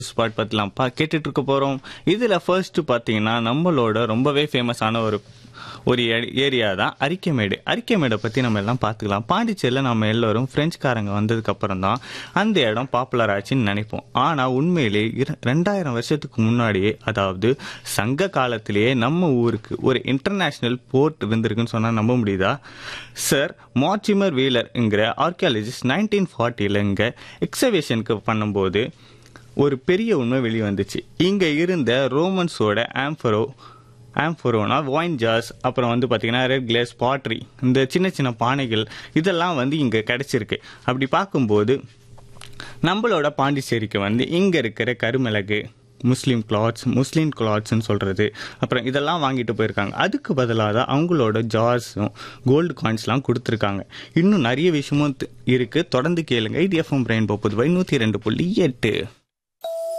spot பற்றிலாம் பா கேட்டுட்டு இருக்க போகிறோம் இதில் ஃபர்ஸ்ட் பார்த்தீங்கன்னா நம்மளோட ரொம்பவே ஃபேமஸான ஒரு ஒரு ஏரியா தான் அரிக்கமேடு அரிக்கமேடை பற்றி நம்ம எல்லாம் பார்த்துக்கலாம் பாண்டிச்சேரியில் நம்ம எல்லோரும் ஃப்ரெஞ்சுக்காரங்க வந்ததுக்கப்புறம் தான் அந்த இடம் பாப்புலர் ஆச்சுன்னு நினைப்போம் ஆனால் உண்மையிலே இர- ரெண்டாயிரம் வருஷத்துக்கு முன்னாடியே அதாவது சங்க காலத்திலேயே நம்ம ஊருக்கு ஒரு இன்டர்நேஷ்னல் போர்ட் இருந்திருக்குன்னு சொன்னால் நம்ப முடியுதா சார் மார்ச்சிமர் வீலர்ங்கிற ஆர்கியாலஜிஸ்ட் நைன்டீன் ஃபார்ட்டியில் இங்கே எக்ஸவேஷனுக்கு பண்ணும்போது ஒரு பெரிய உண்மை வெளியே வந்துச்சு இங்கே இருந்த ரோமன்ஸோட ஆம்பரோ ஆம்ஃபோரோனா வாயின் ஜார்ஸ் அப்புறம் வந்து பார்த்தீங்கன்னா ரெட் கிளேஸ் பாட்ரி இந்த சின்ன சின்ன பானைகள் இதெல்லாம் வந்து இங்கே கிடைச்சிருக்கு அப்படி பார்க்கும்போது நம்மளோட பாண்டிச்சேரிக்கு வந்து இங்கே இருக்கிற கருமிளகு முஸ்லீம் கிளாத்ஸ் முஸ்லீம் கிளாத்ஸ்னு சொல்கிறது அப்புறம் இதெல்லாம் வாங்கிட்டு போயிருக்காங்க அதுக்கு பதிலாக தான் அவங்களோட ஜார்ஸும் கோல்டு காயின்ஸ்லாம் கொடுத்துருக்காங்க இன்னும் நிறைய விஷயமும் இருக்குது தொடர்ந்து கேளுங்க இது எஃப்எம் பிரெயின் போகுது நூற்றி ரெண்டு புள்ளி எட்டு